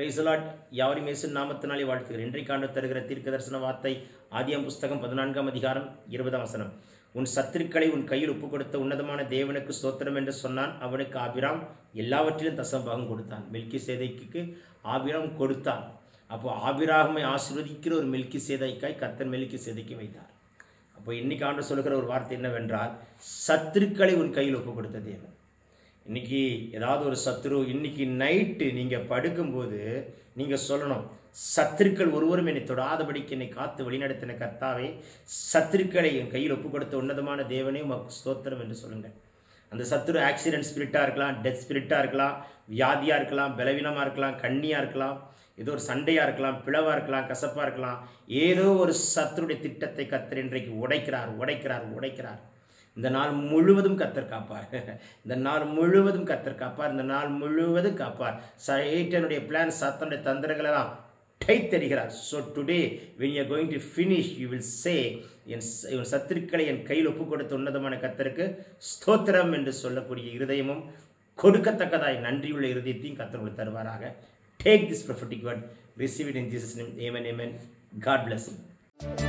பிரைசலாட் யாவரும் இயேசு நாமத்தினாலே வாழ்த்துகிறேன் இன்றைக்காண்டு தருகிற தீர்க்க தரிசன வார்த்தை ஆதியாம் புஸ்தகம் பதினான்காம் அதிகாரம் இருபதாம் வசனம் உன் சத்துருக்களை உன் கையில் ஒப்புக் கொடுத்த உன்னதமான தேவனுக்கு ஸ்தோத்திரம் என்று சொன்னான் அவனுக்கு ஆபிராம் எல்லாவற்றிலும் தசம்பாகம் கொடுத்தான் மெல்கி சேதைக்கு ஆபிராம் கொடுத்தான் அப்போ ஆபிராகமை ஆசீர்வதிக்கிற ஒரு மெல்கி சேதைக்காய் கர்த்தர் மெல்கி சேதைக்கு வைத்தார் அப்போ இன்னைக்கு ஆண்டு சொல்லுகிற ஒரு வார்த்தை என்னவென்றால் சத்துருக்களை உன் கையில் ஒப்புக் கொடுத்த தேவன் இன்னைக்கு ஏதாவது ஒரு சத்துரு இன்னைக்கு நைட்டு நீங்கள் படுக்கும்போது நீங்கள் சொல்லணும் சத்துருக்கள் ஒருவரும் என்னை தொடாதபடிக்கு என்னை காத்து வழிநடத்தின கர்த்தாவே சத்துருக்களை என் கையில் ஒப்பு கொடுத்த உன்னதமான தேவனே உமக்கு ஸ்தோத்திரம் என்று சொல்லுங்கள் அந்த சத்துரு ஆக்சிடென்ட் ஸ்பிரிட்டாக இருக்கலாம் டெத் ஸ்பிரிட்டாக இருக்கலாம் வியாதியாக இருக்கலாம் பலவீனமாக இருக்கலாம் கண்ணியாக இருக்கலாம் ஏதோ ஒரு சண்டையாக இருக்கலாம் பிளவாக இருக்கலாம் கசப்பாக இருக்கலாம் ஏதோ ஒரு சத்துருடைய திட்டத்தை கத்தர் இன்றைக்கு உடைக்கிறார் உடைக்கிறார் உடைக்கிறார் இந்த நாள் முழுவதும் கத்தர் காப்பார் இந்த நாள் முழுவதும் கத்தர் காப்பார் இந்த நாள் முழுவதும் காப்பார் சைட்டனுடைய பிளான் சத்தனுடைய தந்திரங்களெல்லாம் டைத்தடிகிறார் so today when you going to finish you will say என் ச- என் சத்துருக்களை என் கையில் ஒப்பு கொடுத்த உன்னதமான கத்தருக்கு ஸ்தோத்திரம் என்று சொல்லக்கூடிய இருதயமும் கொடுக்கத்தக்கதாய் நன்றியுள்ள இருதயத்தையும் கத்தர் உங்களுக்கு தருவாராக take this prophetic word receive it in jesus name amen amen god bless you